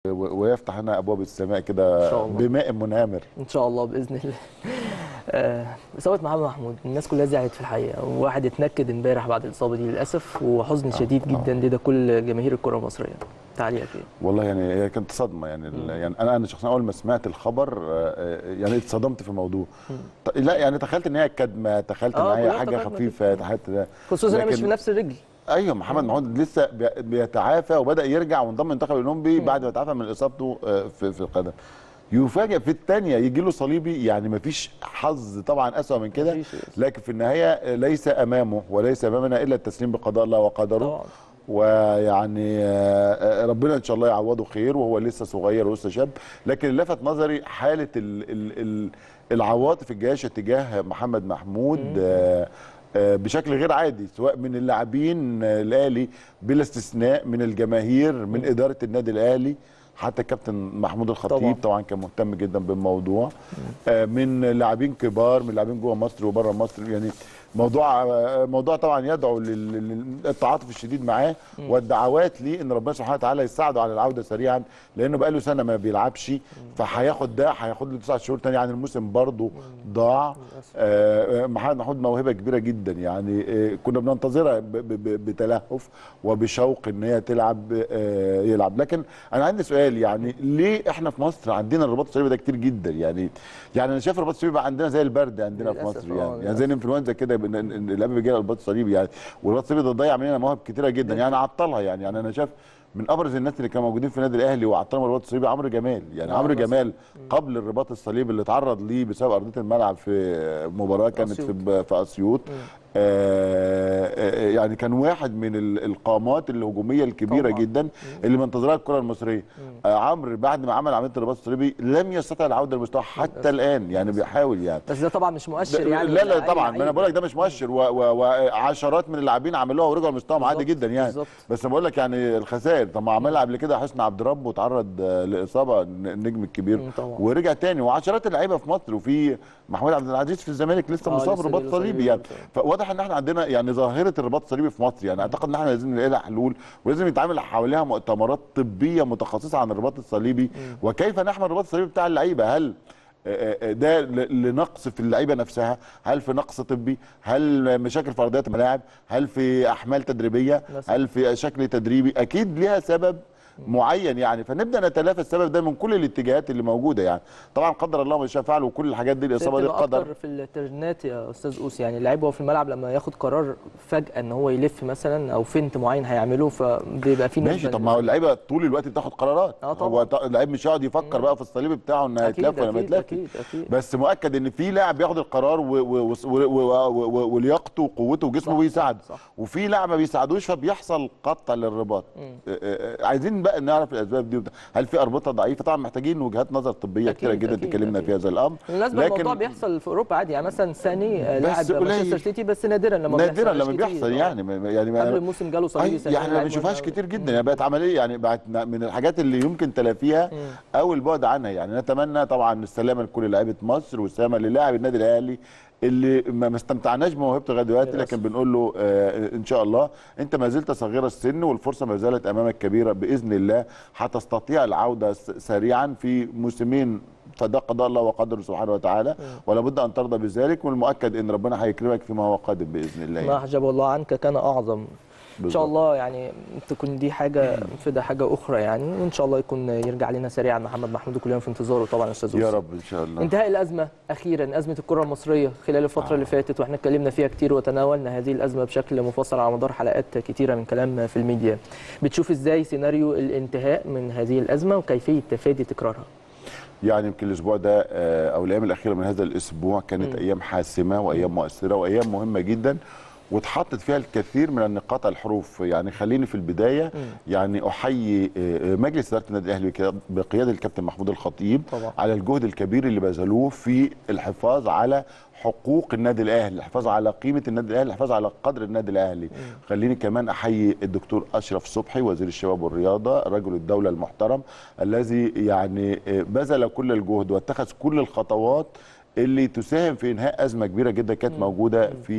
و- ويفتح لنا ابواب السماء كده إن شاء الله. بماء منهمر ان شاء الله باذن الله آه، اصابه محمد محمود الناس كلها زعلت في الحقيقه وواحد اتنكد امبارح بعد الاصابه دي للاسف وحزن شديد جدا لدى كل جماهير الكره المصريه تعليقك ايه والله يعني هي كانت صدمه يعني ال- يعني انا انا شخصيا اول ما سمعت الخبر آه، آه، يعني اتصدمت في الموضوع ط- لا يعني تخيلت ان هي كدمه تخيلت ان آه، هي كلنا حاجه افتكرنا خفيفه تخيلت ده خصوصا انها مش لكن- في نفس الرجل ايوه محمد محمود لسه بي- بيتعافى وبدا يرجع وانضم المنتخب الاولمبي بعد ما تعافى من اصابته آه، في في القدم يفاجئ في الثانيه يجي له صليبي يعني ما فيش حظ طبعا اسوء من كده مفيش. لكن في النهايه آه، ليس امامه وليس امامنا الا التسليم بقضاء الله وقدره طبعا ويعني آه، آه، ربنا ان شاء الله يعوضه خير وهو لسه صغير ولسه شاب لكن اللي لفت نظري حاله ال ال ال العواطف الجياشه تجاه محمد محمود آه، آه، بشكل غير عادي سواء من اللاعبين آه، الاهلي بلا استثناء من الجماهير من اداره النادي الاهلي حتى الكابتن محمود الخطيب طبعاً. طبعا, طبعا كان مهتم جدا بالموضوع آه، من لاعبين كبار من لاعبين جوه مصر وبره مصر يعني موضوع آه، موضوع طبعا يدعو لل- للتعاطف الشديد معاه والدعوات ليه ان ربنا سبحانه وتعالى يساعده على العوده سريعا لانه بقى له سنه ما بيلعبش فهياخد ده هياخد له تسع شهور تاني يعني الموسم برضه ضاع آه، آه، محمد محمود موهبه كبيره جدا يعني آه، كنا بننتظرها ب- ب- ب- بتلهف وبشوق ان هي تلعب آه، يلعب لكن انا عندي سؤال يعني ليه احنا في مصر عندنا الرباط الصليبي ده كتير جدا يعني يعني انا شايف الرباط الصليبي بقى عندنا زي البرد عندنا في للأسف، مصر آه، يعني يعني للأسف. زي الانفلونزا كده بن- اللعيبه بيجي لها الرباط الصليبي يعني والرباط الصليبي ده ضيع مننا مواهب كتيره جدا يعني عطلها يعني يعني انا شايف من ابرز الناس اللي كانوا موجودين في النادي الاهلي وعطلهم الرباط الصليبي عمرو جمال يعني نعم، عمرو بس- جمال قبل الرباط الصليبي اللي اتعرض ليه بسبب ارضيه الملعب في مباراه كانت في أسيوط. في اسيوط آه، آه، يعني كان واحد من ال- القامات الهجوميه الكبيره طبعاً. جدا اللي منتظرها الكره المصريه آه، عمرو بعد ما عمل عمليه الرباط الصليبي لم يستطع العوده لمستوى حتى الان يعني بيحاول يعني بس ده طبعا مش مؤشر ده- يعني لا لا لأي طبعا ما انا لعيب. بقول لك ده مش مؤشر و- و- وعشرات من اللاعبين عملوها ورجعوا لمستواهم عادي بالظبط، جدا يعني بالظبط. بس أنا بقول لك يعني الخسائر طب ما عملها قبل كده حسني عبد رب وتعرض آه، لاصابه النجم الكبير مم، طبعا. ورجع تاني وعشرات اللعيبه في مصر وفي محمود عبد العزيز في الزمالك لسه آه، مصاب لسه رباط جاله صليبي صليبي يعني برضه. فواضح ان احنا عندنا يعني ظاهره الرباط الصليبي في مصر يعني اعتقد ان احنا لازم نلاقي لها حلول ولازم يتعمل حواليها مؤتمرات طبيه متخصصه عن الرباط الصليبي وكيف نحمي الرباط الصليبي بتاع اللعيبه هل آه، آه، ده ل- لنقص في اللعيبه نفسها هل في نقص طبي هل مشاكل في ارضيات الملاعب هل في احمال تدريبيه مثلاً. هل في شكل تدريبي اكيد ليها سبب معين يعني فنبدا نتلافى السبب ده من كل الاتجاهات اللي موجوده يعني طبعا قدر الله ما شاء فعل وكل الحاجات دي الاصابه دي بتبقى قدر اكتر في الترنات يا استاذ اوس يعني اللعيب وهو في الملعب لما ياخد قرار فجاه ان هو يلف مثلا او فنت معين هيعمله فبيبقى في ماشي نسبة طب ما هو اللعيبه طول الوقت بتاخد قرارات آه طبعاً. هو ط- اللعيب مش هيقعد يفكر بقى في الصليب بتاعه انه أكيد، هيتلف ولا ما أكيد، يتلفش أكيد، أكيد. بس مؤكد ان في لاعب بياخد القرار و- و- و- و- و- و- ولياقته وقوته وجسمه صح، بيساعد صح، صح. وفي لاعب ما بيساعدوش فبيحصل قطع للرباط آه، آه، آه، عايزين بقى نعرف الاسباب دي وبتاع. هل في اربطه ضعيفه طبعا محتاجين وجهات نظر طبيه أكيد، كتيره جدا أكيد، تكلمنا أكيد. في هذا الامر بالمناسبه الموضوع بيحصل في اوروبا عادي يعني مثلا ساني آه، بس لاعب قليل. مانشستر سيتي بس نادرا لما نادرا بيحصل، لما مش كتير. بيحصل آه. يعني ما- يعني ما- قبل الموسم جاله صليبي أي ساني يعني ما لاعب بنشوفهاش مهم أوي. كتير جدا يعني بقت عمليه يعني بقت من الحاجات اللي يمكن تلافيها او البعد عنها يعني نتمنى طبعا السلامه لكل لعيبه مصر والسلامه للاعب النادي الاهلي اللي ما ما استمتعناش بموهبته لغايه دلوقتي للأسف. لكن بنقول له آه ان شاء الله انت ما زلت صغير السن والفرصه ما زالت امامك كبيره باذن الله هتستطيع العوده س- سريعا في موسمين فده قضاء الله وقدره سبحانه وتعالى ولا بد ان ترضى بذلك والمؤكد ان ربنا هيكرمك فيما هو قادم باذن الله ما يعني. حجب الله عنك كان اعظم ان بالظبط. شاء الله يعني تكون دي حاجه في ده حاجه اخرى يعني وان شاء الله يكون يرجع لنا سريعا محمد محمود وكلنا في انتظاره طبعا يا استاذ يا يوسف. رب ان شاء الله انتهاء الازمه اخيرا ازمه الكره المصريه خلال الفتره اللي فاتت واحنا اتكلمنا فيها كتير وتناولنا هذه الازمه بشكل مفصل على مدار حلقات كتيره من كلام في الميديا بتشوف ازاي سيناريو الانتهاء من هذه الازمه وكيفيه تفادي تكرارها يعني يمكن الاسبوع ده آه، او الايام الاخيره من هذا الاسبوع كانت ايام حاسمه وايام مؤثره وايام مهمه جدا واتحطت فيها الكثير من النقاط الحروف يعني خليني في البدايه يعني احيي آه، مجلس اداره النادي الاهلي بك- بقياده الكابتن محمود الخطيب طبعا. على الجهد الكبير اللي بذلوه في الحفاظ على حقوق النادي الاهلي الحفاظ على قيمه النادي الاهلي الحفاظ على قدر النادي الاهلي خليني كمان احيي الدكتور اشرف صبحي وزير الشباب والرياضه رجل الدوله المحترم الذي يعني آه، بذل كل الجهد واتخذ كل الخطوات اللي تساهم في انهاء ازمه كبيره جدا كانت موجوده في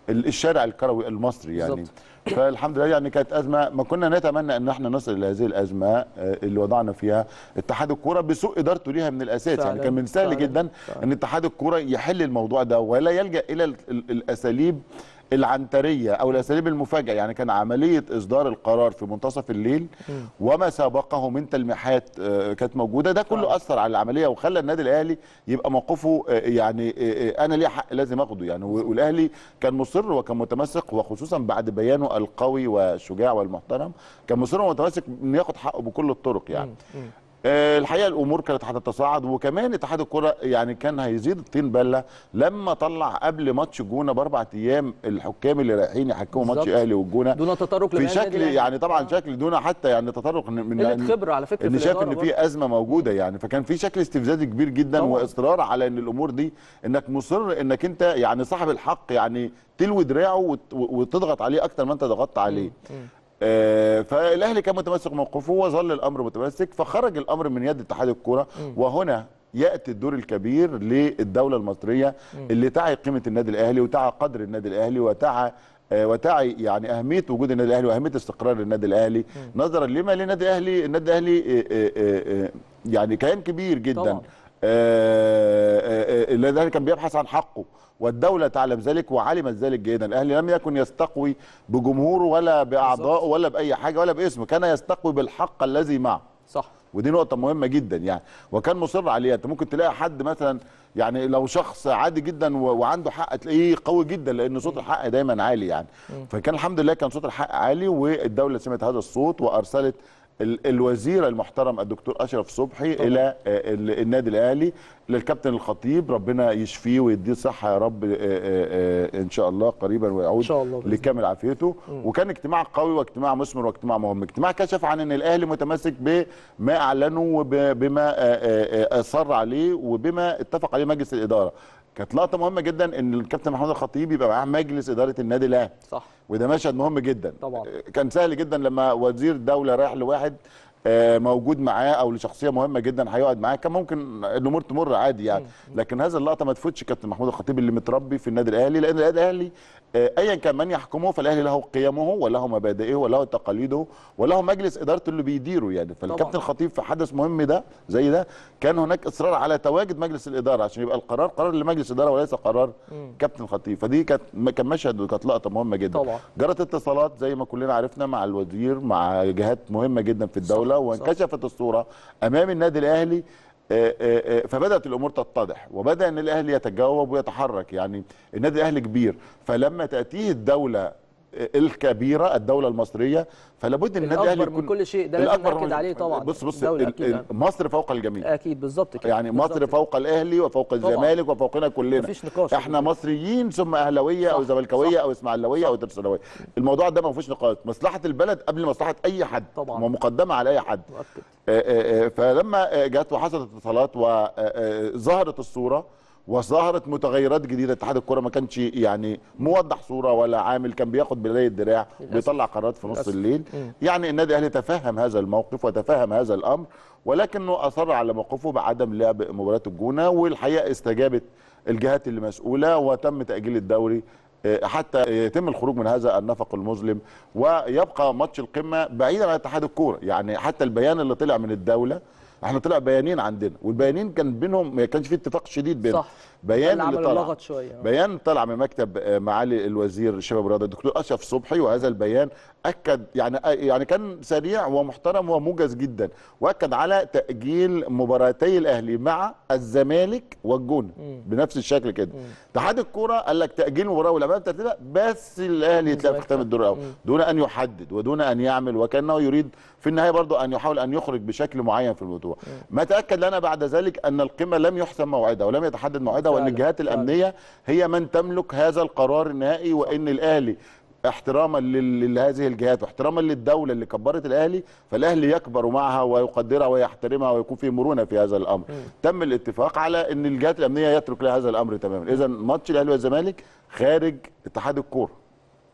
ال- الشارع الكروي المصري يعني بالظبط. فالحمد لله يعني كانت ازمه ما كنا نتمنى ان احنا نصل الى هذه الازمه آه، اللي وضعنا فيها اتحاد الكوره بسوء ادارته ليها من الاساس يعني فعلاً، كان من سهل فعلاً، جدا فعلاً. ان اتحاد الكوره يحل الموضوع ده ولا يلجا الى ال- ال- الاساليب العنتريه او الاساليب المفاجئه يعني كان عمليه اصدار القرار في منتصف الليل وما سابقه من تلميحات آه، كانت موجوده ده كله اثر على العمليه وخلى النادي الاهلي يبقى موقفه آه، يعني آه، آه، انا ليه حق لازم اخده يعني و- والاهلي كان مصر وكان متمسك وخصوصا بعد بيانه القوي والشجاع والمحترم كان مصر ومتمسك انه ياخد حقه بكل الطرق يعني آه، الحقيقه الامور كانت هتتصاعد وكمان اتحاد الكره يعني كان هيزيد الطين بله لما طلع قبل ماتش الجونه باربع ايام الحكام اللي رايحين يحكموا ماتش بالظبط. الاهلي والجونه دون تطرق في لبيان النادي شكل الأهلي. يعني طبعا شكل دون حتى يعني تطرق من من قله خبره على فكره ان في شايف الإدارة ان في ازمه موجوده يعني فكان في شكل استفزازي كبير جدا طبعاً. واصرار على ان الامور دي انك مصر انك انت يعني صاحب الحق يعني تلوي دراعه وت- وتضغط عليه اكتر ما انت ضغطت عليه آه، فالاهلي كان متمسك موقفه وظل الامر متمسك فخرج الامر من يد اتحاد الكوره وهنا ياتي الدور الكبير للدوله المصريه اللي تعي قيمه النادي الاهلي وتعي قدر النادي الاهلي وتعي آه، وتعي يعني اهميه وجود النادي الاهلي واهميه استقرار النادي الاهلي نظرا لما للنادي الاهلي النادي الاهلي آه، آه، آه، آه، يعني كيان كبير جدا طبعاً. آه، آه، آه، النادي الاهلي كان بيبحث عن حقه والدوله تعلم ذلك وعلمت ذلك جيدا الاهلي لم يكن يستقوي بجمهوره ولا باعضائه ولا باي حاجه ولا باسمه كان يستقوي بالحق الذي معه صح ودي نقطة مهمة جدا يعني وكان مصر عليها انت ممكن تلاقي حد مثلا يعني لو شخص عادي جدا و- وعنده حق تلاقيه قوي جدا لان صوت الحق دايما عالي يعني فكان الحمد لله كان صوت الحق عالي والدولة سمعت هذا الصوت وارسلت ال- الوزير المحترم الدكتور اشرف صبحي طبعا. الى آه، ال- النادي الاهلي للكابتن الخطيب ربنا يشفيه ويديه صحه يا رب آه، آه، آه، ان شاء الله قريبا ويعود إن شاء الله بإذن لكامل عافيته وكان اجتماع قوي واجتماع مثمر واجتماع مهم اجتماع كشف عن ان الاهلي متمسك بما اعلنه وبما اصر عليه وبما اتفق عليه مجلس الاداره كانت لقطه مهمه جدا ان الكابتن محمود الخطيب يبقى معاه مجلس اداره النادي الاهلي صح وده مشهد مهم جدا طبعا. كان سهل جدا لما وزير دوله رايح لواحد آه، موجود معاه او لشخصيه مهمه جدا هيقعد معاه كان ممكن الامور تمر عادي يعني لكن هذه اللقطه ما تفوتش كابتن محمود الخطيب اللي متربي في النادي الاهلي لان النادي الاهلي آه، ايا كان من يحكمه فالاهلي له قيمه وله مبادئه وله تقاليده وله مجلس ادارته اللي بيديره يعني فالكابتن طبعا. الخطيب في حدث مهم ده زي ده كان هناك اصرار على تواجد مجلس الاداره عشان يبقى القرار قرار لمجلس الاداره وليس قرار كابتن الخطيب فدي كانت كان مشهد وكانت لقطه مهمه جدا طبعا. جرت اتصالات زي ما كلنا عرفنا مع الوزير مع جهات مهمه جدا في الدوله صح، وانكشفت الصوره امام النادي الاهلي آه، آه، آه، فبدات الامور تتضح وبدا ان الاهلي يتجاوب ويتحرك يعني النادي الاهلي كبير فلما تاتيه الدوله آه، الكبيره الدوله المصريه فلا بد ان النادي الاهلي الأكبر من كل شيء، ده لازم الأكبر نأكد من- عليه طبعاً. بص بص الدولة ال- أكيد ال- يعني. مصر فوق الجميع اكيد بالظبط كده يعني بالظبط مصر كده. فوق الاهلي وفوق الزمالك وفوقنا كلنا مفيش نقاش. احنا مصريين ثم اهلاويه او صح، زملكاويه صح. او اسماعيلاويه او ترسانويه الموضوع ده ما فيهوش نقاش مصلحه البلد قبل مصلحه اي حد طبعاً. ومقدمه على اي حد مؤكد آه، آه، آه، فلما آه، جت وحصلت اتصالات وظهرت الصوره وظهرت متغيرات جديده اتحاد الكره ما كانش يعني موضح صوره ولا عامل كان بياخد بلاي الدراع بيطلع قرارات في نص للأسف. الليل مم. يعني النادي الاهلي تفهم هذا الموقف وتفهم هذا الامر ولكنه اصر على موقفه بعدم لعب مباراه الجونه والحقيقه استجابت الجهات اللي مسؤوله وتم تاجيل الدوري آه، حتى يتم الخروج من هذا النفق المظلم ويبقى ماتش القمه بعيدا عن اتحاد الكوره يعني حتى البيان اللي طلع من الدوله احنا طلع بيانين عندنا والبيانين كان بينهم ما كانش فيه اتفاق شديد بينهم صح. بيان اللي اللي عملوا طلع لغط شوية. بيان طلع من مكتب آه، معالي الوزير الشباب والرياضه الدكتور اشرف صبحي وهذا البيان اكد يعني آه، يعني كان سريع ومحترم وموجز جدا واكد على تاجيل مباراتي الاهلي مع الزمالك والجونه بنفس الشكل كده اتحاد الكوره قال لك تاجيل المباراه والامام ترتيبها بس الاهلي يتلعب في ختام الدور الاول دون ان يحدد ودون ان يعمل وكانه يريد في النهايه برضه ان يحاول ان يخرج بشكل معين في الموضوع ما تاكد لنا بعد ذلك ان القمه لم يحسم موعدها ولم يتحدد موعدها وان فعلا، الجهات فعلا. الامنيه هي من تملك هذا القرار النهائي وان الاهلي احتراما لل- لهذه الجهات واحتراما للدوله اللي كبرت الاهلي فالاهلي يكبر معها ويقدرها ويحترمها ويكون في مرونه في هذا الامر تم الاتفاق على ان الجهات الامنيه يترك لها هذا الامر تماما اذا ماتش الاهلي والزمالك خارج اتحاد الكوره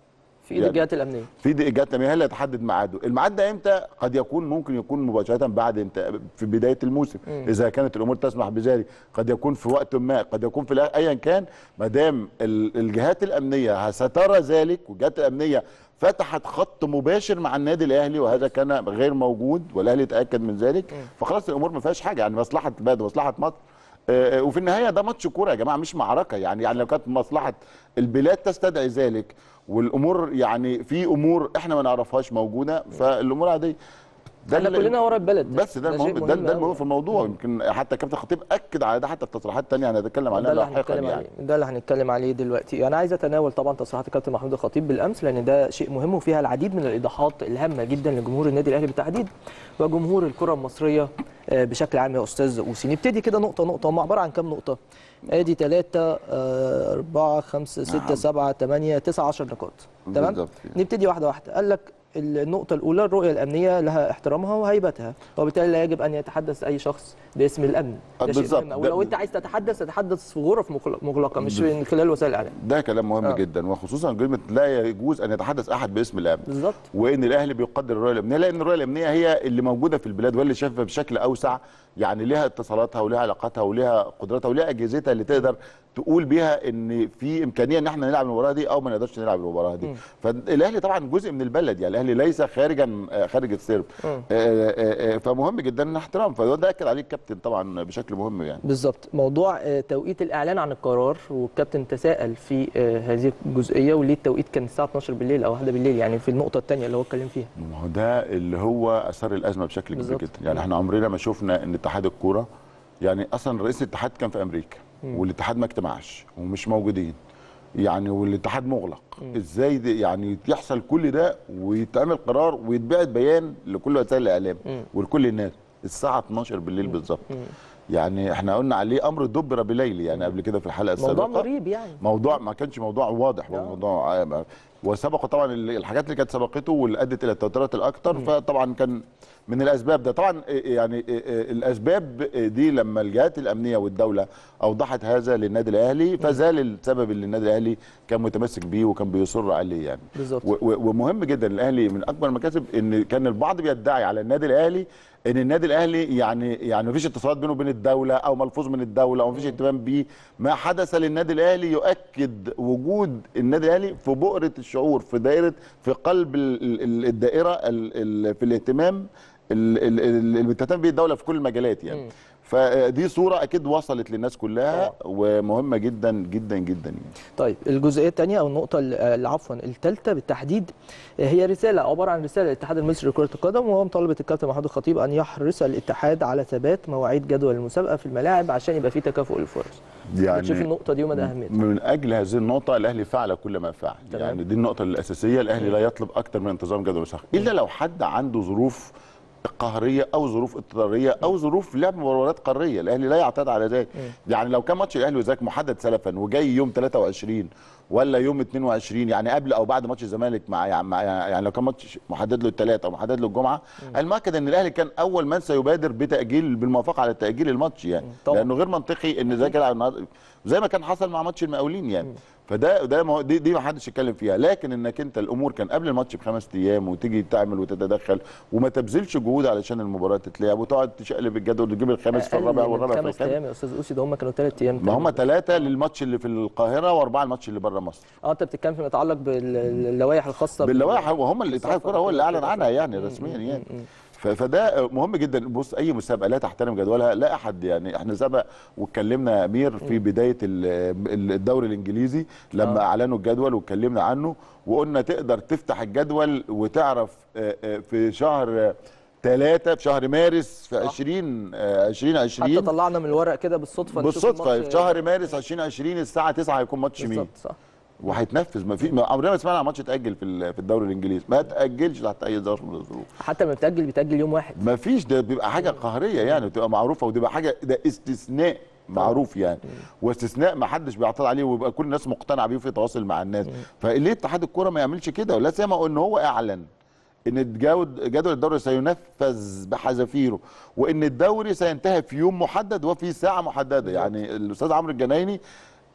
في ايد الجهات الامنيه في دي اجابه هي اللي هتحدد ميعاده الميعاد ده امتى قد يكون ممكن يكون مباشره بعد انت في بدايه الموسم اذا كانت الامور تسمح بذلك قد يكون في وقت ما قد يكون في الآ- ايا كان ما دام ال- الجهات الامنيه سترى ذلك والجهات الامنيه فتحت خط مباشر مع النادي الاهلي وهذا كان غير موجود والاهلي تاكد من ذلك فخلاص الامور ما فيهاش حاجه يعني مصلحه بلد مصلحه مصر آه، آه، وفي النهايه ده ماتش كوره يا جماعه مش معركه يعني يعني لو كانت مصلحه البلاد تستدعي ذلك والامور يعني في امور احنا ما نعرفهاش موجوده فالامور عاديه ده احنا اللي- كلنا ورا البلد بس ده شيء المهم ده, ده أوي. المهم في الموضوع يمكن حتى كابتن خطيب اكد على ده حتى في تصريحات ثانيه هنتكلم ده عنها اللي لاحقا هنتكلم يعني عليه ده اللي هنتكلم عليه دلوقتي انا عايز اتناول طبعا تصريحات الكابتن محمود الخطيب بالامس لان ده شيء مهم وفيها العديد من الايضاحات الهامه جدا لجمهور النادي الاهلي بالتحديد وجمهور الكره المصريه آه، بشكل عام يا استاذ اوسي نبتدي كده نقطه نقطه هم عباره عن كام نقطه ادي 3 4 5 6 نعم. 7 8 9 10 نقاط تمام بالظبط. نبتدي واحده واحده قال لك النقطة الأولى الرؤية الأمنية لها احترامها وهيبتها وبالتالي لا يجب أن يتحدث أي شخص باسم الأمن آه، ده شيء بالظبط. مهم. ده- ولو أنت عايز تتحدث تتحدث في غرف مغل- مغلقة مش من خلال وسائل الإعلام ده كلام مهم آه. آه. جدا وخصوصا كلمه لا يجوز ان يتحدث احد باسم الامن بالظبط وان الاهلي بيقدر الرؤيه الامنيه لان الرؤيه الامنيه هي اللي موجوده في البلاد واللي شايفها بشكل اوسع يعني ليها اتصالاتها وليها علاقاتها وليها قدراتها وليها اجهزتها اللي تقدر تقول بيها ان في امكانيه ان احنا نلعب المباراه دي او ما نقدرش نلعب المباراه دي فالاهلي طبعا جزء من البلد يعني الاهلي ليس خارجا آه، خارج السرب مم. آه، آه، آه، فمهم جدا ان احترام فده اكد عليه الكابتن طبعا بشكل مهم يعني بالظبط موضوع آه، توقيت الإعلان عن القرار والكابتن تساءل في آه، هذه الجزئية وليه التوقيت كان الساعة 12 بالليل أو 1 بالليل يعني في النقطة الثانية اللي هو اتكلم فيها ما هو ده اللي هو اثار الازمه بشكل كبير بالظبط. جدا يعني احنا عمرنا ما شفنا ان اتحاد الكوره يعني اصلا رئيس الاتحاد كان في امريكا والاتحاد ما اجتمعش ومش موجودين يعني والاتحاد مغلق ازاي دي يعني يحصل كل ده ويتعمل قرار ويتبعت بيان لكل وسائل الاعلام مم. ولكل الناس الساعه 12 بالليل بالظبط يعني احنا قلنا عليه امر دبر بليل يعني قبل كده في الحلقه السابقه موضوع مريب يعني موضوع ما كانش موضوع واضح هو موضوع آه، وسبق طبعا ال- الحاجات اللي كانت سبقته واللي ادت الى التوترات الاكثر فطبعا كان من الاسباب ده طبعا آه، يعني آه، آه، الاسباب دي لما الجهات الامنيه والدوله اوضحت هذا للنادي الاهلي فزال السبب اللي النادي الاهلي كان متمسك بيه وكان بيصر عليه يعني بالظبط. و- و- ومهم جدا الاهلي من اكبر المكاسب ان كان البعض بيدعي على النادي الاهلي ان النادي الاهلي يعني يعني مفيش اتصالات بينه وبين الدوله او ملفوظ من الدوله او مفيش اهتمام بيه ما حدث للنادي الاهلي يؤكد وجود النادي الاهلي في بؤره الشعور في دائره في قلب ال- ال- الدائره ال- ال- في الاهتمام ال- ال- ال- اللي بتهتم بيه الدوله في كل المجالات يعني فدي صوره اكيد وصلت للناس كلها ومهمه جدا جدا جدا يعني طيب الجزئيه الثانيه او النقطه ال- ال- عفوا الثالثه بالتحديد هي رساله عباره عن رساله للاتحاد المصري لكره القدم وهو مطالبه الكابتن محمود الخطيب ان يحرص الاتحاد على ثبات مواعيد جدول المسابقه في الملاعب عشان يبقى في تكافؤ الفرص يعني بتشوف النقطه دي ومدى اهميتها من اجل هذه النقطه الاهلي فعل كل ما فعل تمام. يعني دي النقطه الاساسيه الاهلي لا يطلب اكتر من انتظام جدول مساحه الا لو حد عنده ظروف قهريه او ظروف اضطراريه او ظروف لعب مباريات قاريه الاهلي لا يعتاد على ذلك يعني لو كان ماتش الاهلي وذاك محدد سلفا وجاي يوم 23 ولا يوم 22 يعني قبل او بعد ماتش الزمالك مع يعني, مع يعني لو كان ماتش محدد له الثلاث او محدد له الجمعه المؤكد ان الاهلي كان اول من سيبادر بتاجيل بالموافقه على تاجيل الماتش يعني طبعا. لانه غير منطقي ان ذاك يلعب النهارده زي ما كان حصل مع ماتش المقاولين يعني فده ده ما هو- دي, دي ما حدش يتكلم فيها لكن انك انت الامور كان قبل الماتش بخمس ايام وتيجي تعمل وتتدخل وما تبذلش جهود علشان المباراه تتلعب وتقعد تشقلب الجدول وتجيب الخامس في أقل الرابع من والرابع في خمس الخامس ايام يا استاذ اوسي ده هم كانوا ثلاث ايام ما هم تقريباً. ثلاثه للماتش اللي في القاهره واربعه الماتش اللي بره مصر اه انت بتتكلم فيما يتعلق باللوائح الخاصه بال- باللوائح وهم اللي اتحاد بالسفر الكوره هو اللي وكده اعلن كده. عنها يعني رسميا يعني ف- فده مهم جدا بص اي مسابقه لا تحترم جدولها لا احد يعني احنا سبق واتكلمنا يا امير في بدايه ال- الدوري الانجليزي لما آه. اعلنوا الجدول واتكلمنا عنه وقلنا تقدر تفتح الجدول وتعرف آه، آه، في شهر ثلاثة في شهر مارس في 20 آه، 2020 حتى طلعنا من الورق كده بالصدفه نشوف بالصدفه الماتش- في شهر مارس 2020 الساعه 9 هيكون ماتش مين بالظبط صح وهيتنفذ ما في ما- عمرنا ما سمعنا عن ماتش اتاجل في ال- في الدوري الانجليزي ما تاجلش تحت اي ظرف من الظروف حتى لما بتاجل بتاجل يوم واحد ما فيش ده بيبقى حاجه قهريه يعني بتبقى معروفه وتبقى حاجه ده استثناء معروف يعني واستثناء ما حدش بيعترض عليه ويبقى كل الناس مقتنعه بيه وفي تواصل مع الناس فليه اتحاد الكوره ما يعملش كده ولا سيما ان هو اعلن ان الجود- جدول الدوري سينفذ بحذافيره وان الدوري سينتهي في يوم محدد وفي ساعه محدده يعني الاستاذ عمرو الجنايني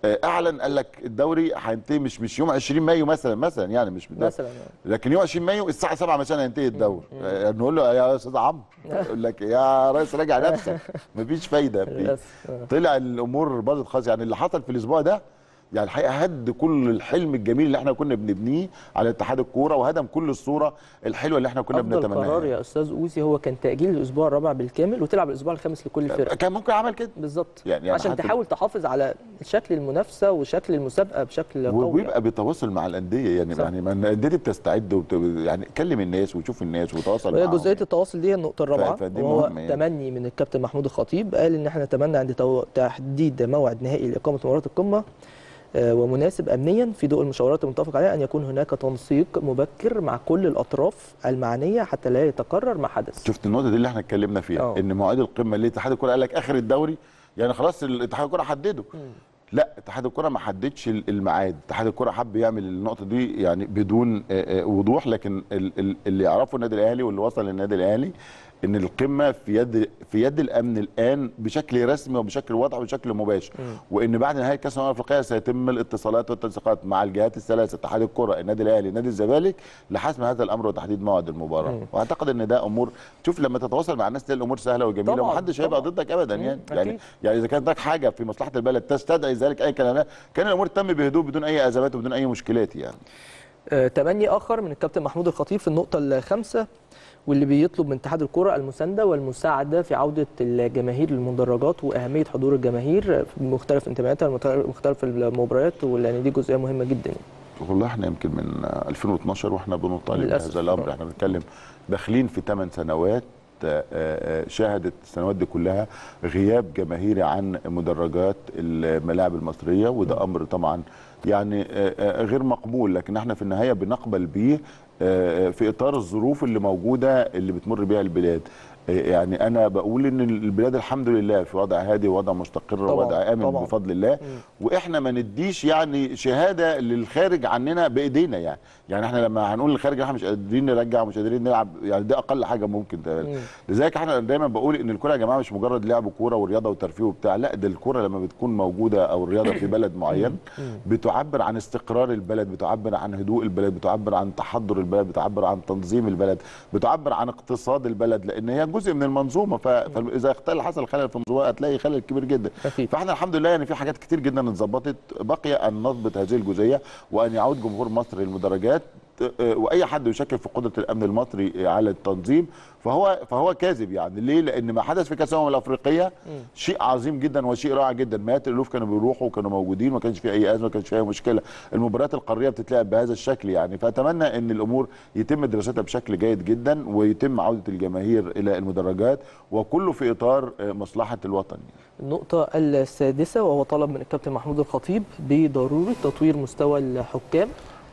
آه، اعلن قال لك الدوري هينتهي مش مش يوم 20 مايو مثلا مثلا يعني مش بالدوري. مثلا يعني. لكن يوم 20 مايو الساعه 7 مثلا هينتهي الدوري آه، نقول له يا استاذ عمرو يقول لك يا ريس راجع نفسك مفيش فايده يا ابني. للأسف. آه. طلع الامور باظت خالص يعني اللي حصل في الاسبوع ده يعني الحقيقه هد كل الحلم الجميل اللي احنا كنا بنبنيه على اتحاد الكوره وهدم كل الصوره الحلوه اللي احنا كنا افضل بنتمناها قرار يا استاذ اوزي هو كان تاجيل الاسبوع الرابع بالكامل وتلعب الاسبوع الخامس لكل فرقه كان ممكن عمل كده بالظبط يعني- يعني عشان حتى- تحاول تحافظ على شكل المنافسه وشكل المسابقه بشكل قوي وبيبقى بيتواصل مع الانديه يعني صح. يعني ما الانديه دي بتستعد وبت... يعني كلم الناس وشوف الناس وتواصل وهي معاهم جزئيه التواصل دي هي النقطه الرابعه فدي وهو مهمة يعني. تمني من الكابتن محمود الخطيب قال ان احنا نتمنى عند تو- تحديد موعد نهائي لاقامه مباراه القمه آه، ومناسب امنيا في ضوء المشاورات المتفق عليها ان يكون هناك تنسيق مبكر مع كل الاطراف المعنيه حتى لا يتكرر ما حدث شفت النقطه دي اللي احنا اتكلمنا فيها اه. ان مواعيد القمه اللي اتحاد الكوره قال لك اخر الدوري يعني خلاص الاتحاد الكوره حدده لا اتحاد الكره ما حددش ال- الميعاد اتحاد الكره حب يعمل النقطه دي يعني بدون آه، آه، وضوح لكن ال- ال- اللي يعرفه النادي الاهلي واللي وصل للنادي الاهلي ان القمه في يد في يد الامن الان بشكل رسمي وبشكل واضح وبشكل مباشر وان بعد نهايه كاس الامم الافريقيه سيتم الاتصالات والتنسيقات مع الجهات الثلاثه اتحاد الكره النادي الاهلي نادي الزمالك لحسم هذا الامر وتحديد موعد المباراه واعتقد ان ده امور شوف لما تتواصل مع الناس تلاقي الامور سهله وجميله طبعاً، ومحدش هيبقى طبعاً. ضدك ابدا مم، يعني أكيد. يعني يعني اذا كانت هناك حاجه في مصلحه البلد تستدعي ذلك اي كلام كان الامور تتم بهدوء بدون اي ازمات وبدون اي مشكلات يعني آه، تمني اخر من الكابتن محمود الخطيب في النقطه الخامسه واللي بيطلب من اتحاد الكره المسانده والمساعده في عوده الجماهير للمدرجات واهميه حضور الجماهير في مختلف انتماءاتها مختلف المباريات ولان دي جزئيه مهمه جدا يعني. والله احنا يمكن من 2012 واحنا بنطالب للأسف. بهذا الامر آه. احنا بنتكلم داخلين في 8 سنوات آه، آه، شهدت السنوات دي كلها غياب جماهيري عن مدرجات الملاعب المصريه وده امر طبعا يعني آه، آه، غير مقبول لكن احنا في النهايه بنقبل بيه آه، في اطار الظروف اللي موجوده اللي بتمر بها البلاد آه، يعني انا بقول ان البلاد الحمد لله في وضع هادي ووضع مستقر طبعاً، ووضع امن طبعاً. بفضل الله واحنا ما نديش يعني شهاده للخارج عننا بايدينا يعني يعني احنا لما هنقول للخارج احنا مش قادرين نرجع ومش قادرين نلعب يعني ده اقل حاجه ممكن تعمل لذلك احنا دايما بقول ان الكوره يا جماعه مش مجرد لعب كوره ورياضه وترفيه وبتاع لا ده الكوره لما بتكون موجوده او الرياضه في بلد معين بتعبر عن استقرار البلد بتعبر عن هدوء البلد بتعبر عن تحضر البلد بتعبر عن تنظيم البلد بتعبر عن اقتصاد البلد لان هي جزء من المنظومه ف- فاذا اختل حصل خلل في المنظومه هتلاقي خلل كبير جدا أكيد. فاحنا الحمد لله يعني في حاجات كتير جدا اتظبطت بقي ان نضبط هذه الجزئيه وان يعود جمهور مصر للمدرجات آه، واي حد يشكك في قدره الامن المصري على التنظيم فهو فهو كاذب يعني ليه؟ لان ما حدث في كاس الامم الافريقيه شيء عظيم جدا وشيء رائع جدا مئات الالوف كانوا بيروحوا وكانوا موجودين ما كانش في اي ازمه ما كانش في اي مشكله المباريات القاريه بتتلعب بهذا الشكل يعني فاتمنى ان الامور يتم دراستها بشكل جيد جدا ويتم عوده الجماهير الى المدرجات وكله في اطار آه، مصلحه الوطن النقطة السادسة وهو طلب من الكابتن محمود الخطيب بضرورة تطوير مستوى الحكام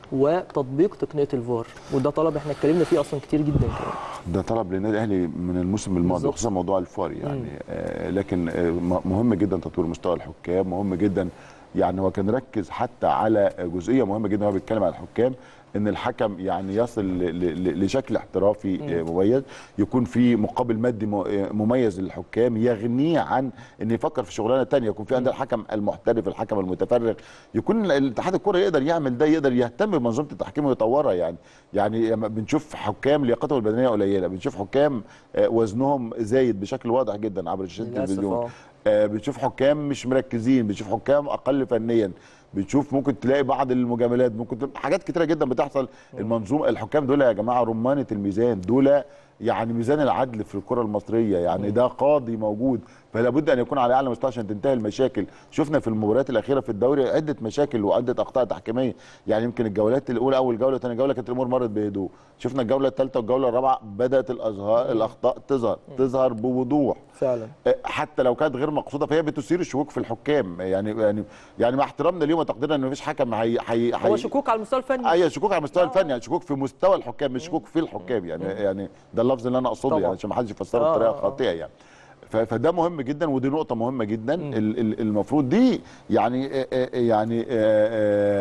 وتطبيق تقنية الفار وده طلب احنا اتكلمنا فيه اصلا كتير جدا كمان ده طلب للنادي الاهلي من الموسم الماضي بالظبط. خصوصا موضوع الفار يعني آه لكن آه م- مهم جدا تطوير مستوى الحكام مهم جدا يعني هو كان ركز حتى على جزئيه مهمه جدا هو بيتكلم عن الحكام ان الحكم يعني يصل ل- ل- لشكل احترافي آه، مميز يكون في مقابل مادي م- آه، مميز للحكام يغنيه عن ان يفكر في شغلانه تانية يكون في عند الحكم المحترف الحكم المتفرغ يكون الاتحاد الكره يقدر يعمل ده يقدر يهتم بمنظومه التحكيم ويطورها يعني يعني لما بنشوف حكام لياقتهم البدنيه قليله بنشوف حكام آه، وزنهم زايد بشكل واضح جدا عبر شاشات للأسف، التلفزيون آه. آه، بنشوف حكام مش مركزين بنشوف حكام اقل فنيا بنشوف ممكن تلاقي بعض المجاملات ممكن تلاقي حاجات كتيره جدا بتحصل المنظومه الحكام دول يا جماعه رمانه الميزان دول يعني ميزان العدل في الكره المصريه يعني ده قاضي موجود فلا بد ان يكون على اعلى مستوى عشان تنتهي المشاكل شفنا في المباريات الاخيره في الدوري عده مشاكل وعده اخطاء تحكيميه يعني يمكن الجولات الاولى اول جوله ثاني جوله كانت الامور مرت بهدوء شفنا الجوله الثالثه والجوله الرابعه بدات الازهار الاخطاء تظهر تظهر بوضوح فعلا حتى لو كانت غير مقصوده فهي بتثير الشكوك في الحكام يعني يعني يعني مع احترامنا ليهم وتقديرنا ان مفيش حكم هي هي هو هي- شكوك على المستوى الفني ايوه شكوك على المستوى الفني يعني شكوك في مستوى الحكام مش شكوك في الحكام يعني يعني ده اللفظ اللي انا اقصده طبعا. يعني عشان ما حدش يفسره آه، بطريقه آه، آه. خاطئه يعني ف- فده مهم جدا ودي نقطه مهمه جدا ال- ال- المفروض دي يعني آه، آه، يعني آه، آه،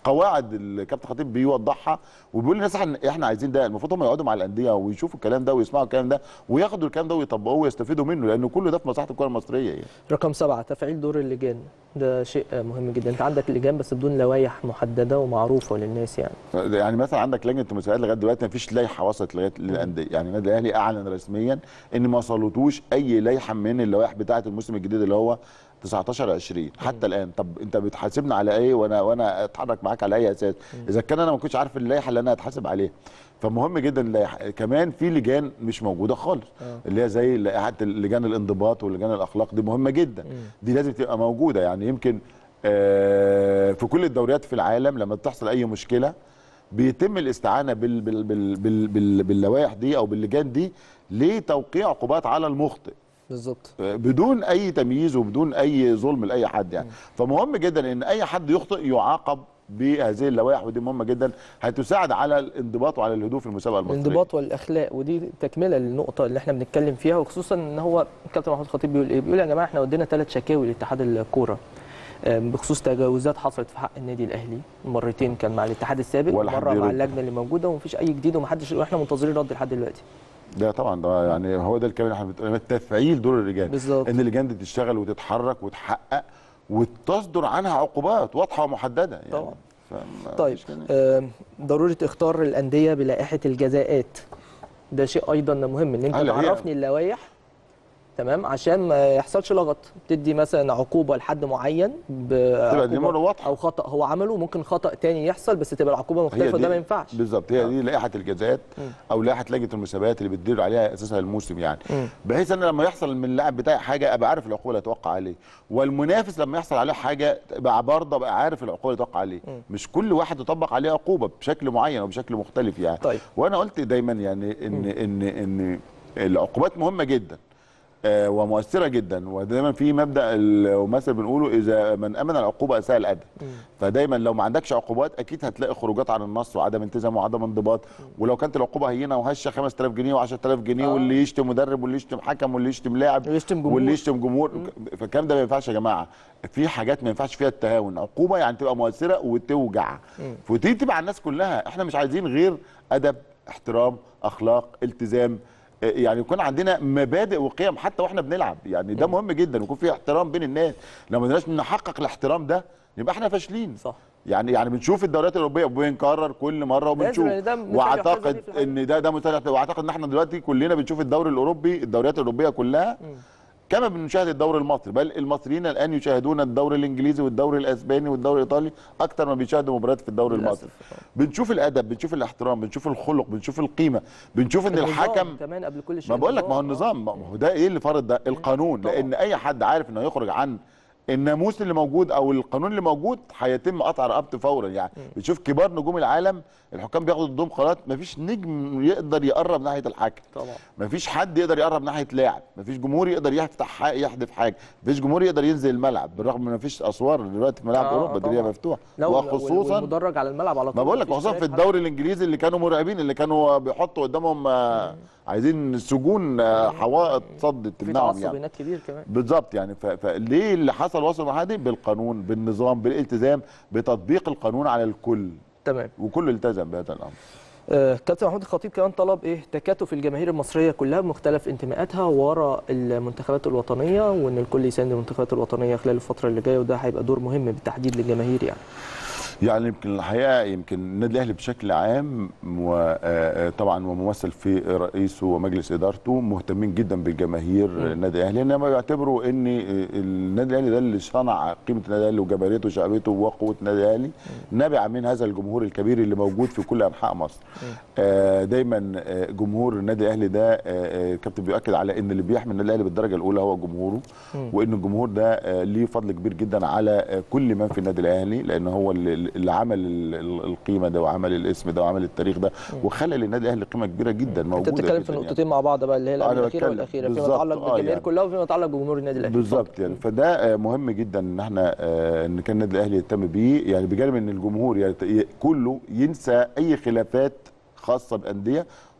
قواعد الكابتن خطيب بيوضحها وبيقول للناس احنا احنا عايزين ده المفروض هم يقعدوا مع الانديه ويشوفوا الكلام ده ويسمعوا الكلام ده وياخدوا الكلام ده ويطبقوه ويستفيدوا منه لان كله ده في مصلحه الكره المصريه يعني رقم سبعة تفعيل دور اللجان ده شيء مهم جدا انت عندك لجان بس بدون لوائح محدده ومعروفه للناس يعني يعني مثلا عندك لجنه المسابقات لغايه دلوقتي ما فيش لائحه وصلت لغايه للانديه يعني النادي الاهلي اعلن رسميا ان ما وصلتوش اي لائحه من اللوائح بتاعه الموسم الجديد اللي هو 19 20 حتى الان طب انت بتحاسبني على ايه وانا وانا اتحرك معاك على اي اساس اذا كان انا ما كنتش عارف اللائحه اللي انا هتحاسب عليها فمهم جدا اللائحه كمان في لجان مش موجوده خالص آه. اللي هي زي لائحه لجان الانضباط ولجان الاخلاق دي مهمه جدا دي لازم تبقى موجوده يعني يمكن آه، في كل الدوريات في العالم لما بتحصل اي مشكله بيتم الاستعانه بال بال بال بال بال باللوائح دي او باللجان دي لتوقيع عقوبات على المخطئ بالظبط بدون اي تمييز وبدون اي ظلم لاي حد يعني فمهم جدا ان اي حد يخطئ يعاقب بهذه اللوائح ودي مهمه جدا هتساعد على الانضباط وعلى الهدوء في المسابقه المصريه الانضباط والاخلاق ودي تكمله للنقطه اللي احنا بنتكلم فيها وخصوصا ان هو الكابتن محمود الخطيب بيقول ايه بيقول يا جماعه احنا ودينا ثلاث شكاوي لاتحاد الكوره آم، بخصوص تجاوزات حصلت في حق النادي الاهلي مرتين كان مع الاتحاد السابق ولا حد ومره مع يرد. اللجنه اللي موجوده ومفيش اي جديد ومحدش واحنا منتظرين رد لحد دلوقتي ده طبعا ده يعني هو ده الكلام اللي احنا بنتكلم تفعيل دور اللجان بالظبط. ان اللجان دي تشتغل وتتحرك وتحقق وتصدر عنها عقوبات واضحه ومحدده يعني طبعا. فما طيب فيش كلام. آم، ضروره اختار الانديه بلائحه الجزاءات ده شيء ايضا مهم ان انت هلا هي- تعرفني اللوائح تمام عشان ما يحصلش لغط تدي مثلا عقوبه لحد معين تبقى دي بعقوبة مرة واضحة. او خطا هو عمله ممكن خطا تاني يحصل بس تبقى العقوبه مختلفه دي- ده ما ينفعش بالظبط هي دي لائحه الجزاءات او لائحه لجنه المسابقات اللي بتدير عليها اساسها الموسم يعني مم. بحيث ان لما يحصل من اللاعب بتاعي حاجه ابقى عارف العقوبه اللي هتوقع عليه والمنافس لما يحصل عليه حاجه ابقى برضه ابقى عارف العقوبه اللي هتوقع عليه مش كل واحد يطبق عليه عقوبه بشكل معين او بشكل مختلف يعني طيب. وانا قلت دايما يعني ان ان ان العقوبات مهمه جدا آه، ومؤثره جدا ودايما في مبدا المثل بنقوله اذا من امن العقوبه اساء الادب فدايما لو ما عندكش عقوبات اكيد هتلاقي خروجات عن النص وعدم التزام وعدم انضباط ولو كانت العقوبه هينه وهشه 5000 جنيه و10000 جنيه آه. واللي يشتم مدرب واللي يشتم حكم واللي يشتم لاعب واللي يشتم جمهور. واللي يشتم جمهور فالكلام ده ما ينفعش يا جماعه في حاجات ما ينفعش فيها التهاون عقوبه يعني تبقى مؤثره وتوجع ودي تبقى على الناس كلها احنا مش عايزين غير ادب احترام اخلاق التزام آه، يعني يكون عندنا مبادئ وقيم حتى واحنا بنلعب يعني ده مهم جدا يكون في احترام بين الناس لو ما قدرناش نحقق الاحترام ده يبقى احنا فاشلين صح يعني يعني بنشوف الدوريات الاوروبيه وبنكرر كل مره وبنشوف لازم، ده مثال يحتذى واعتقد بيه في الحقيقة. ان ده ده مثال واعتقد ان احنا دلوقتي كلنا بنشوف الدوري الاوروبي الدوريات الاوروبيه كلها كما بنشاهد الدوري المصري بل المصريين الان يشاهدون الدوري الانجليزي والدوري الاسباني والدوري الايطالي اكتر ما بيشاهدوا مباريات في الدوري للأسف. المصري بنشوف الادب بنشوف الاحترام بنشوف الخلق بنشوف القيمه بنشوف ان النظام الحكم كمان قبل كل شيء ما بقول لك ما هو النظام. النظام ما هو ده ايه اللي فرض ده القانون طبعا. لان اي حد عارف انه يخرج عن الناموس اللي موجود او القانون اللي موجود هيتم قطع رقبته فورا يعني بتشوف كبار نجوم العالم الحكام بياخدوا ضدهم قرارات مفيش نجم يقدر يقرب ناحيه الحكم طبعا مفيش حد يقدر يقرب ناحيه لاعب مفيش جمهور يقدر يفتح حاجة يحدف حاجه مفيش جمهور يقدر ينزل الملعب بالرغم ان مفيش اسوار دلوقتي في ملاعب آه، اوروبا الدنيا طبعا. مفتوحه لا وخصوصا والمدرج على الملعب على طول ما بقول لك مفيش خصوصا في شايف الدوري الانجليزي اللي كانوا مرعبين اللي كانوا بيحطوا قدامهم آه، عايزين سجون آه، حوائط صد في تمنعهم تعصب يعني هناك كبير كمان بالظبط يعني ف- فليه اللي حصل وصل المرحله دي بالقانون بالنظام بالالتزام بتطبيق القانون على الكل تمام وكل التزم بهذا الامر آه، كابتن محمود الخطيب كمان طلب ايه تكاتف الجماهير المصريه كلها بمختلف انتماءاتها ورا المنتخبات الوطنيه وان الكل يساند المنتخبات الوطنيه خلال الفتره اللي جايه وده هيبقى دور مهم بالتحديد للجماهير يعني يعني يمكن الحقيقه يمكن النادي الاهلي بشكل عام وطبعا وممثل في رئيسه ومجلس ادارته مهتمين جدا بالجماهير النادي الاهلي انما بيعتبروا ان النادي الاهلي ده اللي صنع قيمه النادي الاهلي وجماهيريته وشعبيته وقوه النادي الاهلي نابعه من هذا الجمهور الكبير اللي موجود في كل انحاء مصر. آه، دايما آه، جمهور النادي الاهلي ده آه، آه، الكابتن بيؤكد على ان اللي بيحمي النادي الاهلي بالدرجه الاولى هو جمهوره وان الجمهور ده آه، ليه فضل كبير جدا على آه، كل من في النادي الاهلي لان هو اللي اللي عمل ال- ال- القيمه ده وعمل الاسم ده وعمل التاريخ ده وخلى للنادي الاهلي قيمه كبيره جدا موجوده انت بتتكلم في جداً النقطتين مع بعض بقى اللي هي أنا الأولى الاخيره بتكلم والاخيره فيما بالظبط، يتعلق آه، بالجماهير يعني. كلها وفيما يتعلق بجمهور النادي الاهلي بالظبط يعني فده آه، مهم جدا ان احنا آه، ان كان النادي الاهلي يهتم بيه يعني بجانب ان الجمهور يعني ت- ي- كله ينسى اي خلافات خاصه بانديه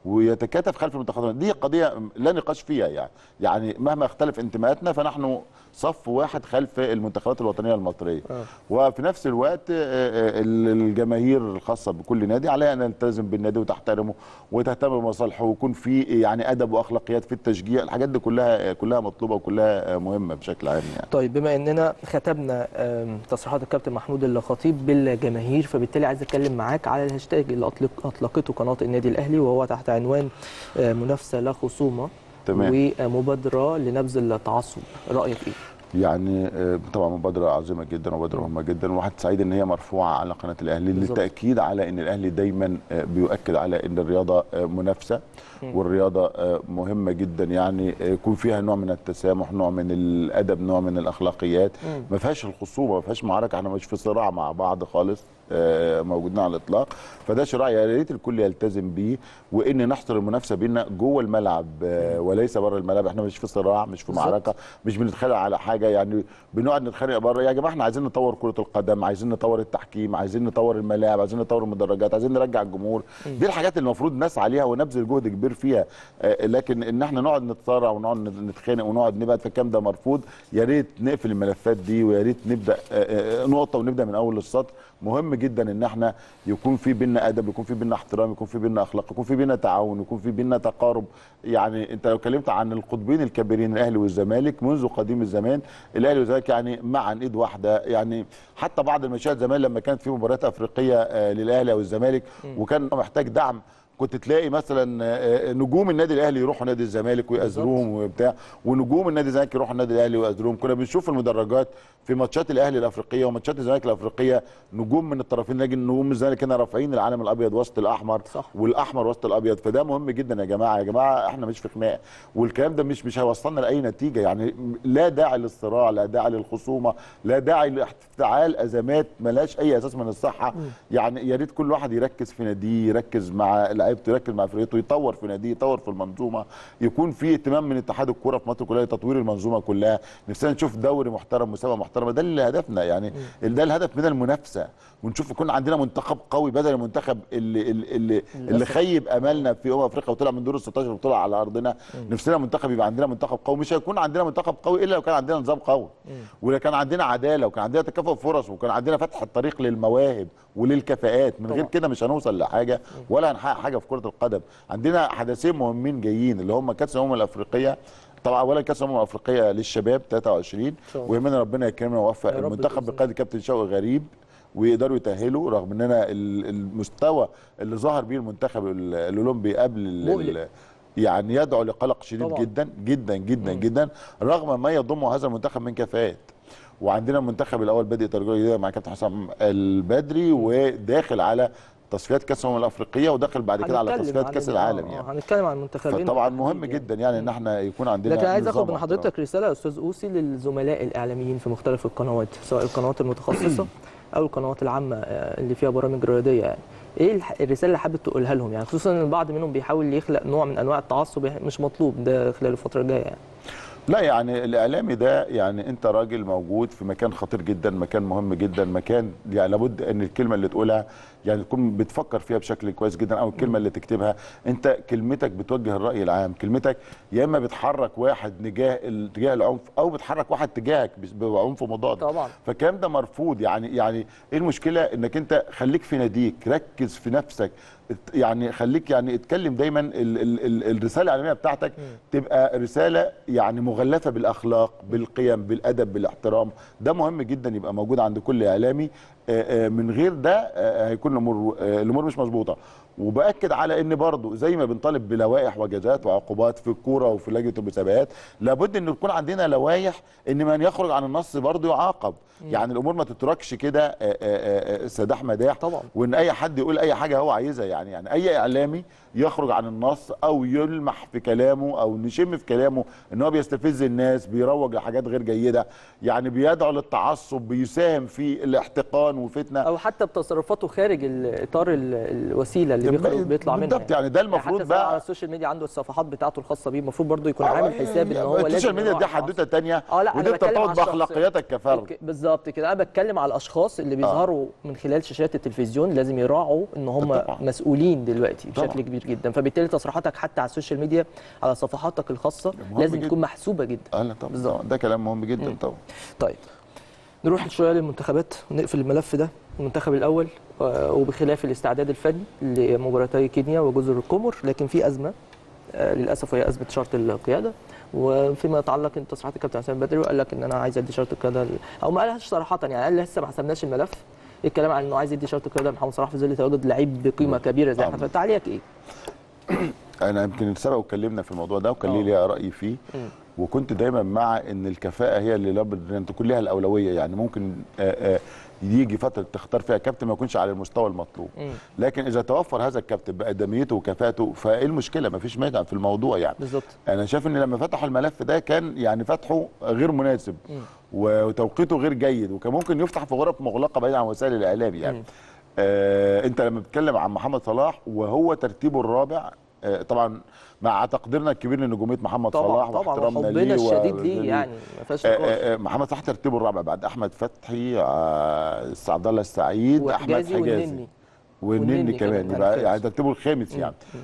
ويتكاتف خلف المنتخبات دي قضيه لا نقاش فيها يعني يعني مهما اختلف انتماءاتنا فنحن صف واحد خلف المنتخبات الوطنيه المصريه آه. وفي نفس الوقت آه، آه، الجماهير الخاصه بكل نادي عليها ان تلتزم بالنادي وتحترمه وتهتم بمصالحه ويكون في يعني ادب واخلاقيات في التشجيع الحاجات دي كلها كلها مطلوبه وكلها مهمه بشكل عام يعني طيب بما اننا ختمنا آم، تصريحات الكابتن محمود الخطيب بالجماهير فبالتالي عايز اتكلم معاك على الهاشتاج اللي أطلق اطلقته قناه النادي الاهلي وهو تحت عنوان آه، منافسه لا خصومه تمام. ومبادره لنبذ التعصب رايك ايه يعني آه، طبعا مبادره عظيمه جدا ومبادره مهمه جدا وواحد سعيد ان هي مرفوعه على قناه الاهلي بالظبط. للتاكيد على ان الاهلي دايما آه، بيؤكد على ان الرياضه آه، منافسه والرياضه آه، مهمه جدا يعني آه، يكون فيها نوع من التسامح نوع من الادب نوع من الاخلاقيات ما فيهاش الخصومه ما فيهاش معركه احنا مش في صراع مع بعض خالص آه، موجودين على الاطلاق فده شراع يا ريت الكل يلتزم بيه وان نحصر المنافسه بينا جوه الملعب آه، وليس بره الملعب احنا مش في صراع مش في بالظبط. معركه مش بنتخانق على حاجه يعني بنقعد نتخانق بره يا جماعه احنا عايزين نطور كره القدم عايزين نطور التحكيم عايزين نطور الملاعب عايزين نطور المدرجات عايزين نرجع الجمهور دي الحاجات اللي المفروض نسعى عليها ونبذل جهد كبير فيها آه، لكن ان احنا نقعد نتصارع ونقعد نتخانق ونقعد نبعد فالكلام ده مرفوض يا ريت نقفل الملفات دي ويا ريت نبدا آه، آه، نقطه ونبدا من اول السطر مهم جدا ان احنا يكون في بينا ادب يكون في بينا احترام يكون في بينا اخلاق يكون في بينا تعاون يكون في بينا تقارب يعني انت لو اتكلمت عن القطبين الكبيرين الاهلي والزمالك منذ قديم الزمان الاهلي والزمالك يعني معا ايد واحده يعني حتى بعض المشاهد زمان لما كانت في مباريات افريقيه آه، للاهلي او الزمالك وكان محتاج دعم كنت تلاقي مثلا آه، آه، نجوم النادي الاهلي يروحوا نادي الزمالك ويأزروهم وبتاع ونجوم النادي الزمالك يروحوا النادي الاهلي ويأزروهم كنا بنشوف المدرجات في ماتشات الاهلي الافريقيه وماتشات الزمالك الافريقيه نجوم من الطرفين لكن نجوم الزمالك هنا رافعين العلم الابيض وسط الاحمر صح. والاحمر وسط الابيض فده مهم جدا يا جماعه يا جماعه احنا مش في خناقه والكلام ده مش مش هيوصلنا لاي نتيجه يعني لا داعي للصراع لا داعي للخصومه لا داعي لافتعال ازمات ملهاش اي اساس من الصحه يعني يا ريت كل واحد يركز في ناديه يركز مع لعيبته يركز مع فرقته يطور في ناديه يطور في المنظومه يكون في اهتمام من اتحاد الكوره في مصر كلها لتطوير المنظومه كلها نفسنا نشوف دوري محترم مسابقه محترمه ده اللي هدفنا يعني ده الهدف من المنافسه ونشوف يكون عندنا منتخب قوي بدل المنتخب اللي اللي اللي, اللي للأسف. خيب املنا في امم افريقيا وطلع من دور ال 16 وطلع على ارضنا نفسنا منتخب يبقى عندنا منتخب قوي مش هيكون عندنا منتخب قوي الا لو كان عندنا نظام قوي ولو كان عندنا عداله وكان عندنا تكافؤ فرص وكان عندنا فتح الطريق للمواهب وللكفاءات من غير طبعا. كده مش هنوصل لحاجه ولا هنحقق حاجه في كره القدم عندنا حدثين مهمين جايين اللي هم كاس الامم الافريقيه طبعا اولا كاس الامم الافريقيه للشباب 23 شاء الله. ويهمنا ربنا يكرمنا ويوفق يا رب المنتخب بإذن بقياده كابتن شوقي غريب ويقدروا يتاهلوا رغم اننا ال- المستوى اللي ظهر بيه المنتخب ال- الاولمبي قبل ال- مقلق. ال- يعني يدعو لقلق شديد طبعا. جدا جدا جدا جدا رغم ما يضمه هذا المنتخب من كفاءات وعندنا المنتخب الاول بادئ ترجمه جديده مع كابتن حسام البدري وداخل على تصفيات كاس الامم الافريقيه وداخل بعد كده على هنتكلم تصفيات عن كاس ال- العالم آه، يعني هنتكلم عن المنتخبين فطبعا بالتحديد مهم يعني. جدا يعني ان احنا يكون عندنا لكن عايز اخد نظام من واحترام. حضرتك رساله يا استاذ اوسي للزملاء الاعلاميين في مختلف القنوات سواء القنوات المتخصصه او القنوات العامه آه، اللي فيها برامج رياضيه يعني ايه الح- الرساله اللي حابب تقولها لهم يعني خصوصا ان البعض منهم بيحاول يخلق نوع من انواع التعصب مش مطلوب ده خلال الفتره الجايه يعني لا يعني الاعلامي ده يعني انت راجل موجود في مكان خطير جدا مكان مهم جدا مكان يعني لابد ان الكلمه اللي تقولها يعني تكون بتفكر فيها بشكل كويس جدا او الكلمه اللي تكتبها انت كلمتك بتوجه الراي العام كلمتك يا اما بتحرك واحد نجاه ال- تجاه العنف او بتحرك واحد تجاهك بس- بعنف مضاد طبعا. فالكلام ده مرفوض يعني يعني ايه المشكله انك انت خليك في ناديك ركز في نفسك ات- يعني خليك يعني اتكلم دايما ال ال ال الرساله الاعلاميه بتاعتك تبقى رساله يعني مغلفه بالاخلاق بالقيم بالادب بالاحترام ده مهم جدا يبقى موجود عند كل اعلامي آه، آه، من غير ده آه، هيكون الامور آه، الامور مش مظبوطه وباكد على ان برضو زي ما بنطالب بلوائح وجزاءات وعقوبات في الكوره وفي لجنه المسابقات لابد ان يكون عندنا لوائح ان من يخرج عن النص برضو يعاقب يعني الامور ما تتركش كده آه، آه، آه، سداح مداح طبعا. وان اي حد يقول اي حاجه هو عايزها يعني يعني اي اعلامي يخرج عن النص او يلمح في كلامه او نشم في كلامه ان هو بيستفز الناس بيروج لحاجات غير جيده يعني بيدعو للتعصب بيساهم في الاحتقان فيضان وفتنه او حتى بتصرفاته خارج ال- اطار ال- الوسيله اللي بيخرج بيطلع منها بالضبط يعني ده يعني المفروض حتى سواء على بقى السوشيال ميديا عنده الصفحات بتاعته الخاصه بيه المفروض برضه يكون عامل حساب ان هو لازم السوشيال ميديا دي يراعي حدوته تانية اه لا انا ودي بتكلم بترتبط على الشخص. باخلاقياتك كفرد اوكي بالظبط كده انا بتكلم على الاشخاص اللي بيظهروا من خلال شاشات التلفزيون لازم يراعوا ان هم طبعاً. مسؤولين دلوقتي طبعاً. بشكل كبير جدا فبالتالي تصريحاتك حتى على السوشيال ميديا على صفحاتك الخاصه مهم لازم جداً. تكون محسوبه جدا اه لا طبعا بالظبط. طبعاً. ده كلام مهم جدا طبعا طيب نروح شويه للمنتخبات ونقفل الملف ده المنتخب الاول آه، وبخلاف الاستعداد الفني لمباراتي كينيا وجزر القمر لكن في ازمه آه، للاسف وهي ازمه شرط القياده وفيما يتعلق ان تصريحات الكابتن حسام بدري وقال لك ان انا عايز ادي شرط القياده ل- او ما قالهاش صراحه يعني قال لسه ما حسبناش الملف الكلام عن انه عايز يدي شرط القياده لمحمد صلاح في ظل تواجد لعيب بقيمه كبيره زي آه. احمد فتحي تعليقك ايه؟ انا يمكن سبق واتكلمنا في الموضوع ده وكان لي آه. ليا راي فيه مم. وكنت دايما مع ان الكفاءه هي اللي لابد ان تكون لها الاولويه يعني ممكن آه، آه، يجي فتره تختار فيها كابتن ما يكونش على المستوى المطلوب مم. لكن اذا توفر هذا الكابتن بادميته وكفاءته فايه المشكله ما فيش مانع في الموضوع يعني بالظبط انا شايف ان لما فتحوا الملف ده كان يعني فتحه غير مناسب مم. وتوقيته غير جيد وكان ممكن يفتح في غرف مغلقه بعيد عن وسائل الاعلام يعني مم. آه انت لما بتتكلم عن محمد صلاح وهو ترتيبه الرابع آه طبعا مع تقديرنا الكبير لنجوميه محمد طبعا صلاح طبعا واحترامنا وحبنا ليه الشديد و- ليه يعني ما فيهاش آه، نقاش آه، آه، محمد صلاح ترتيبه الرابع بعد احمد فتحي آه، عبد الله السعيد احمد وحجازي حجازي والنني والنني والنني كمان كمان يبقى الخامس. يعني ترتيبه الخامس يعني مم.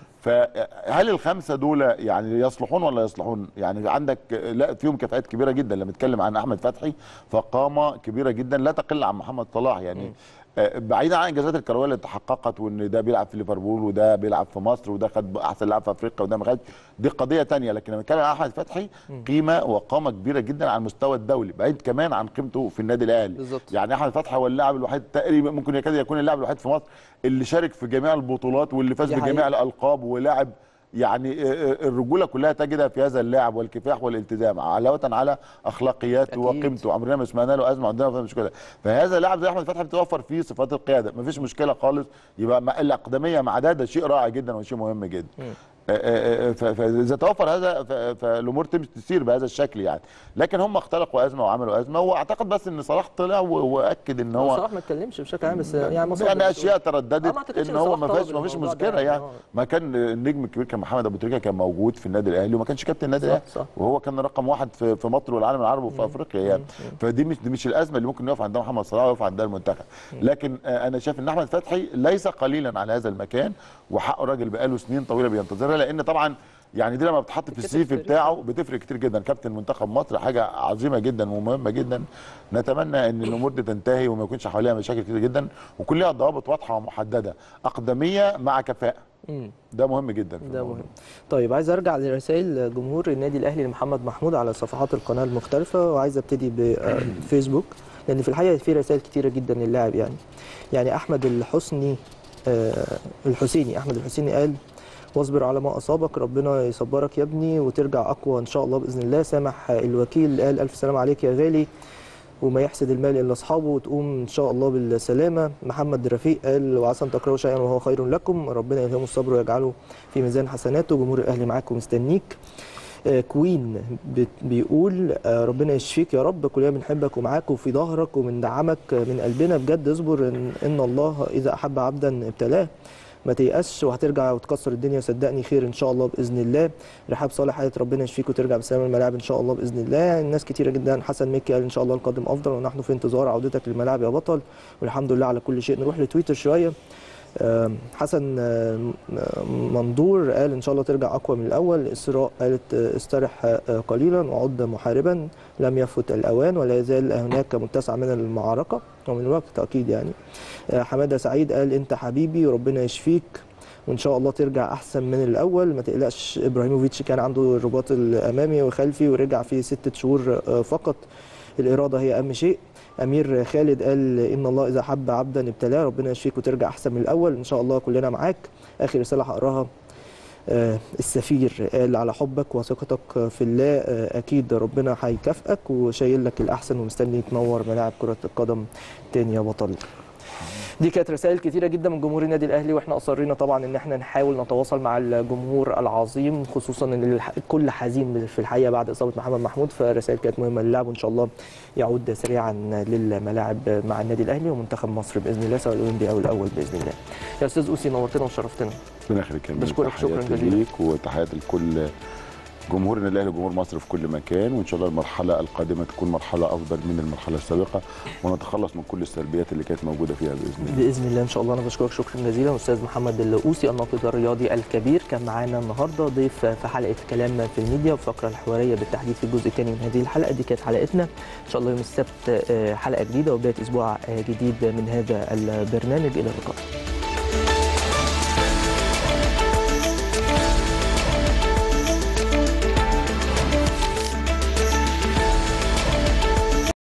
فهل الخمسه دول يعني يصلحون ولا يصلحون؟ يعني عندك لا فيهم كفاءات كبيره جدا لما نتكلم عن احمد فتحي فقامه كبيره جدا لا تقل عن محمد صلاح يعني آه، بعيدا عن الانجازات الكرويه اللي تحققت وان ده بيلعب في ليفربول وده بيلعب في مصر وده خد احسن لاعب في افريقيا وده ما خدش دي قضيه تانية لكن لما نتكلم عن احمد فتحي قيمه وقامه كبيره جدا على المستوى الدولي بعيد كمان عن قيمته في النادي الاهلي بالظبط. يعني احمد فتحي هو اللاعب الوحيد تقريبا ممكن يكاد يكون اللاعب الوحيد في مصر اللي شارك في جميع البطولات واللي فاز دي بجميع حقيقة. الالقاب ولاعب يعني آه، آه، الرجوله كلها تجدها في هذا اللاعب والكفاح والالتزام علاوه على اخلاقياته أكيد. وقيمته عمرنا ما سمعنا له ازمه عندنا ما مشكله فهذا لاعب زي احمد فتحي بتوفر فيه صفات القياده ما فيش مشكله خالص يبقى مع الاقدميه مع ده ده شيء رائع جدا وشيء مهم جدا آه، آه، آه، ف- فاذا توفر هذا ف- فالامور تمشي تسير بهذا الشكل يعني لكن هم اختلقوا ازمه وعملوا ازمه واعتقد بس ان صلاح طلع و- واكد ان هو هو صلاح ما اتكلمش بشكل عام بس يعني مصاب يعني اشياء آه، ما ترددت أعتقدش ان إن هو صلاح ما طلب فيش ما فيش الموضوع ده مشكله يعني، يعني آه. ما كان النجم الكبير كان محمد ابو تريكه كان موجود في النادي الاهلي وما كانش كابتن النادي صح، الاهلي صح. وهو كان رقم واحد في في مصر والعالم العربي وفي افريقيا يعني فدي مش دي مش الازمه اللي ممكن يقف عندها محمد صلاح ويقف عندها المنتخب لكن آه، انا شايف ان احمد فتحي ليس قليلا على هذا المكان وحقه راجل بقاله سنين طويله بينتظرها لان طبعا يعني دي لما بتحط في بتفرق السي في كتير. بتاعه بتفرق كتير جدا كابتن منتخب مصر حاجه عظيمه جدا ومهمه جدا نتمنى ان الامور دي تنتهي وما يكونش حواليها مشاكل كتير جدا وكل لها ضوابط واضحه ومحدده اقدميه مع كفاءه مم. ده مهم جدا في ده الموضوع. مهم طيب عايز ارجع لرسائل جمهور النادي الاهلي لمحمد محمود على صفحات القناه المختلفه وعايز ابتدي بفيسبوك لان في الحقيقه في رسائل كتيره جدا للاعب يعني يعني احمد الحسني آه، الحسيني احمد الحسيني قال واصبر على ما اصابك ربنا يصبرك يا ابني وترجع اقوى ان شاء الله باذن الله سامح الوكيل قال الف سلام عليك يا غالي وما يحسد المال الا اصحابه وتقوم ان شاء الله بالسلامه محمد رفيق قال وعسى ان تكرهوا شيئا وهو خير لكم ربنا يلهمه الصبر ويجعله في ميزان حسناته جمهور الاهلي معاك ومستنيك آه، كوين بت- بيقول آه، ربنا يشفيك يا رب كلنا بنحبك ومعاك وفي ظهرك وبندعمك من قلبنا بجد اصبر ان, إن الله اذا احب عبدا ابتلاه ما تيأسش وهترجع وتكسر الدنيا صدقني خير ان شاء الله باذن الله رحاب صالح قالت ربنا يشفيك وترجع بسلامه الملاعب ان شاء الله باذن الله الناس كتيره جدا حسن مكي قال ان شاء الله القادم افضل ونحن في انتظار عودتك للملاعب يا بطل والحمد لله على كل شيء نروح لتويتر شويه آم، حسن آم، مندور قال ان شاء الله ترجع اقوى من الاول اسراء قالت آه، استرح آه، قليلا وعد محاربا لم يفت الاوان ولا يزال هناك متسع من المعركه ومن الوقت اكيد يعني آه، حماده سعيد قال انت حبيبي وربنا يشفيك وان شاء الله ترجع احسن من الاول ما تقلقش ابراهيموفيتش كان عنده الرباط الامامي وخلفي ورجع في ستة شهور آه، فقط الاراده هي اهم شيء امير خالد قال ان الله اذا حب عبدا ابتلاه ربنا يشفيك وترجع احسن من الاول ان شاء الله كلنا معاك اخر رساله هقراها آه، السفير قال على حبك وثقتك في الله آه، اكيد ربنا هيكافئك وشايل لك الاحسن ومستني تنور ملاعب كره القدم تاني يا بطل دي كانت رسائل كتيره جدا من جمهور النادي الاهلي واحنا اصرينا طبعا ان احنا نحاول نتواصل مع الجمهور العظيم خصوصا ان الح- الكل حزين في الحقيقه بعد اصابه محمد محمود فرسائل كانت مهمه للاعب وان شاء الله يعود سريعا للملاعب مع النادي الاهلي ومنتخب مصر باذن الله سواء الاولمبي او الاول باذن الله يا استاذ اوسي نورتنا وشرفتنا ربنا يخليك يا أمير. بشكرك شكراً تحياتي جزيلاً. ليك وتحياتي لكل جمهور النادي الاهلي وجمهور مصر في كل مكان وان شاء الله المرحله القادمه تكون مرحله افضل من المرحله السابقه ونتخلص من كل السلبيات اللي كانت موجوده فيها باذن الله باذن الله ان شاء الله انا بشكرك شكرا جزيلا استاذ محمد الاوسي الناقد الرياضي الكبير كان معانا النهارده ضيف في حلقه كلام في الميديا والفقره الحواريه بالتحديد في الجزء الثاني من هذه الحلقه دي كانت حلقتنا ان شاء الله يوم السبت آه، حلقه جديده وبدايه اسبوع آه، جديد من هذا البرنامج الى اللقاء